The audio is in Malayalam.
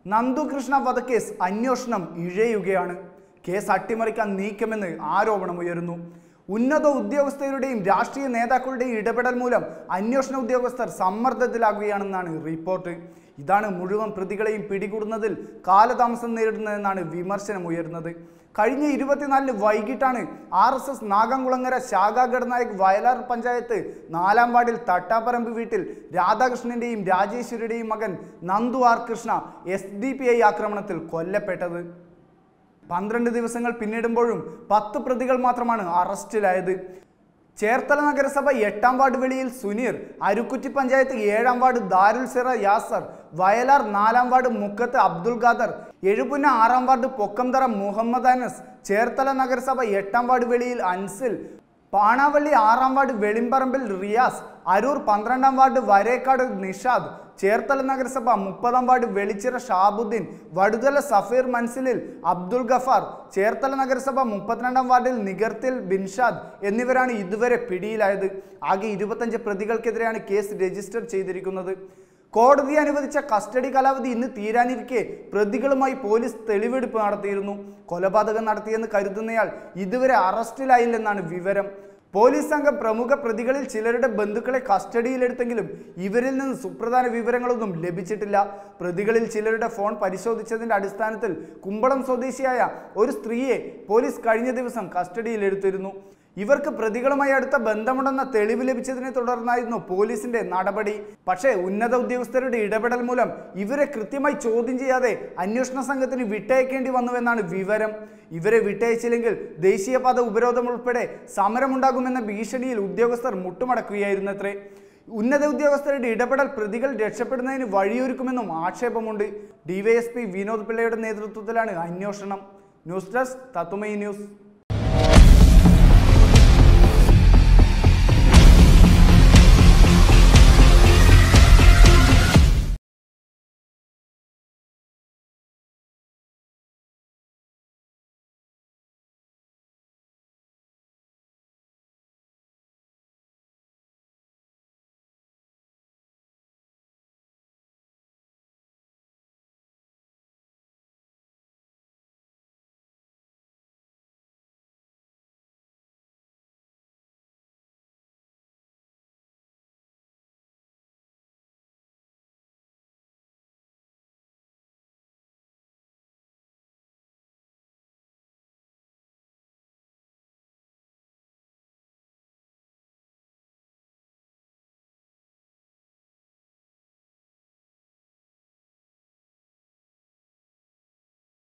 നന്ദുകൃഷ്ണ വധക്കേസ് അന്വേഷണം ഇഴയുകയാണ് കേസ് അട്ടിമറിക്കാൻ നീക്കമെന്ന് ആരോപണമുയരുന്നു ഉന്നത ഉദ്യോഗസ്ഥരുടെയും രാഷ്ട്രീയ നേതാക്കളുടെയും ഇടപെടൽ മൂലം അന്വേഷണ ഉദ്യോഗസ്ഥർ സമ്മർദ്ദത്തിലാകുകയാണെന്നാണ് റിപ്പോർട്ട് ഇതാണ് മുഴുവൻ പ്രതികളെയും പിടികൂടുന്നതിൽ കാലതാമസം നേരിടുന്നതെന്നാണ് വിമർശനം ഉയരുന്നത് കഴിഞ്ഞ ഇരുപത്തിനാലിന് വൈകിട്ടാണ് ആർ എസ് എസ് നാഗംകുളങ്ങര ശാഖാഘടനായക് വയലാർ പഞ്ചായത്ത് നാലാം വാർഡിൽ തട്ടാപ്പറമ്പ് വീട്ടിൽ രാധാകൃഷ്ണന്റെയും രാജേശ്വരിയുടെയും മകൻ Nandu R Krishna S D P I ആക്രമണത്തിൽ കൊല്ലപ്പെട്ടത് പന്ത്രണ്ട് ദിവസങ്ങൾ പിന്നിടുമ്പോഴും പത്ത് പ്രതികൾ മാത്രമാണ് അറസ്റ്റിലായത് ചേർത്തല നഗരസഭ എട്ടാം വാർഡ് വെളിയിൽ സുനീർ അരുക്കുറ്റി പഞ്ചായത്ത് ഏഴാം വാർഡ് ദാരുൽ സിറ യാസർ വയലാർ നാലാം വാർഡ് മുക്കത്ത് അബ്ദുൽ ഖാദർ എഴുപുന്ന ആറാം വാർഡ് പൊക്കംതറ മുഹമ്മദ് അനസ് ചേർത്തല നഗരസഭ എട്ടാം വാർഡ് വെളിയിൽ അൻസിൽ പാണാവള്ളി ആറാം വാർഡ് വെളിമ്പറമ്പിൽ റിയാസ് അരൂർ പന്ത്രണ്ടാം വാർഡ് വരേക്കാട് നിഷാദ് ചേർത്തല നഗരസഭ മുപ്പതാം വാർഡ് വെളിച്ചിറ ഷാബുദ്ദീൻ വടുതല സഫീർ മൻസിലിൽ അബ്ദുൾ ഗഫാർ ചേർത്തല നഗരസഭ മുപ്പത്തിരണ്ടാം വാർഡിൽ നിഗർത്തിൽ ബിൻഷാദ് എന്നിവരാണ് ഇതുവരെ പിടിയിലായത് ആകെ ഇരുപത്തഞ്ച് പ്രതികൾക്കെതിരെയാണ് കേസ് രജിസ്റ്റർ ചെയ്തിരിക്കുന്നത് കോടതി അനുവദിച്ച കസ്റ്റഡി കാലാവധി ഇന്ന് തീരാനിരിക്കെ പ്രതികളുമായി പോലീസ് തെളിവെടുപ്പ് നടത്തിയിരുന്നു കൊലപാതകം നടത്തിയെന്ന് കരുതുന്നയാൾ ഇതുവരെ അറസ്റ്റിലായില്ലെന്നാണ് വിവരം പോലീസ് സംഘം പ്രമുഖ പ്രതികളിൽ ചിലരുടെ ബന്ധുക്കളെ കസ്റ്റഡിയിലെടുത്തെങ്കിലും ഇവരിൽ നിന്ന് സുപ്രധാന വിവരങ്ങളൊന്നും ലഭിച്ചിട്ടില്ല പ്രതികളിൽ ചിലരുടെ ഫോൺ പരിശോധിച്ചതിന്റെ അടിസ്ഥാനത്തിൽ കുമ്പളം സ്വദേശിയായ ഒരു സ്ത്രീയെ പോലീസ് കഴിഞ്ഞ ദിവസം കസ്റ്റഡിയിലെടുത്തിരുന്നു ഇവർക്ക് പ്രതികളുമായി അടുത്ത ബന്ധമുണ്ടെന്ന തെളിവ് ലഭിച്ചതിനെ തുടർന്നായിരുന്നു പോലീസിന്റെ നടപടി പക്ഷേ ഉന്നത ഉദ്യോഗസ്ഥരുടെ ഇടപെടൽ മൂലം ഇവരെ കൃത്യമായി ചോദ്യം ചെയ്യാതെ അന്വേഷണ സംഘത്തിന് വിട്ടയക്കേണ്ടി വന്നുവെന്നാണ് വിവരം ഇവരെ വിട്ടയച്ചില്ലെങ്കിൽ ദേശീയപാത ഉപരോധം ഉൾപ്പെടെ സമരമുണ്ടാകുമെന്ന ഭീഷണിയിൽ ഉദ്യോഗസ്ഥർ മുട്ടുമടക്കുകയായിരുന്നത്രേ ഉന്നത ഉദ്യോഗസ്ഥരുടെ ഇടപെടൽ പ്രതികൾ രക്ഷപ്പെടുന്നതിന് വഴിയൊരുക്കുമെന്നും ആക്ഷേപമുണ്ട് ഡിവൈഎസ്പി വിനോദ് പിള്ളയുടെ നേതൃത്വത്തിലാണ് അന്വേഷണം ന്യൂസ് ഡെസ്ക് തത്തുമൈ ന്യൂസ്